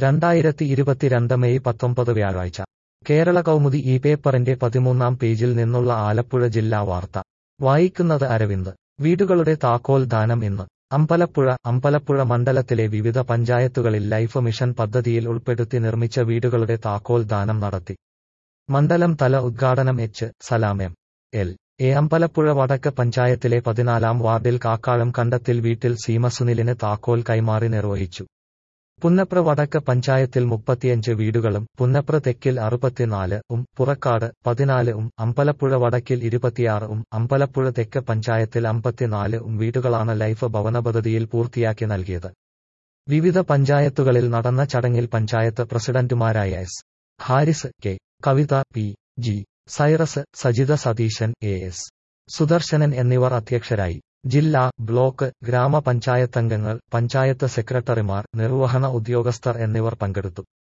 രണ്ടായിരത്തി ഇരുപത്തിരണ്ട് മെയ് പത്തൊമ്പത് വ്യാഴാഴ്ച കേരള കൗമുദി ഈ പേപ്പറിന്റെ പതിമൂന്നാം പേജിൽ നിന്നുള്ള ആലപ്പുഴ ജില്ലാ വാർത്ത വായിക്കുന്നത് അരവിന്ദ് വീടുകളുടെ താക്കോൽ ദാനം ഇന്ന് അമ്പലപ്പുഴ അമ്പലപ്പുഴ മണ്ഡലത്തിലെ വിവിധ പഞ്ചായത്തുകളിൽ ലൈഫ് മിഷൻ പദ്ധതിയിൽ ഉൾപ്പെടുത്തി നിർമ്മിച്ച വീടുകളുടെ താക്കോൽ ദാനം നടത്തി മണ്ഡലം തല ഉദ്ഘാടനം H Salam M L A Ambalappuzha വടക്ക് പഞ്ചായത്തിലെ പതിനാലാം വാർഡിൽ കാക്കാളം കണ്ടത്തിൽ വീട്ടിൽ സീമ സുനിലിന് താക്കോൽ കൈമാറി നിർവഹിച്ചു പുന്നപ്ര വടക്ക് പഞ്ചായത്തിൽ മുപ്പത്തിയഞ്ച് വീടുകളും പുന്നപ്ര തെക്കിൽ അറുപത്തിനാല് ഉം പുറക്കാട് പതിനാല് ഉം അമ്പലപ്പുഴ വടക്കിൽ ഇരുപത്തിയാറ് ഉം അമ്പലപ്പുഴ തെക്ക് പഞ്ചായത്തിൽ അമ്പത്തിനാല് ഉം വീടുകളാണ് ലൈഫ് ഭവന പദ്ധതിയിൽ പൂർത്തിയാക്കി നൽകിയത് വിവിധ പഞ്ചായത്തുകളിൽ നടന്ന ചടങ്ങിൽ പഞ്ചായത്ത് പ്രസിഡന്റുമാരായ S Haris K Kavitha P G Cyrus Sajitha Satheesan A S Sudarsanan എന്നിവർ അധ്യക്ഷരായി ജില്ലാ ബ്ലോക്ക് ഗ്രാമപഞ്ചായത്തംഗങ്ങൾ പഞ്ചായത്ത് സെക്രട്ടറിമാർ നിർവഹണ ഉദ്യോഗസ്ഥർ എന്നിവർ പങ്കെടുത്തു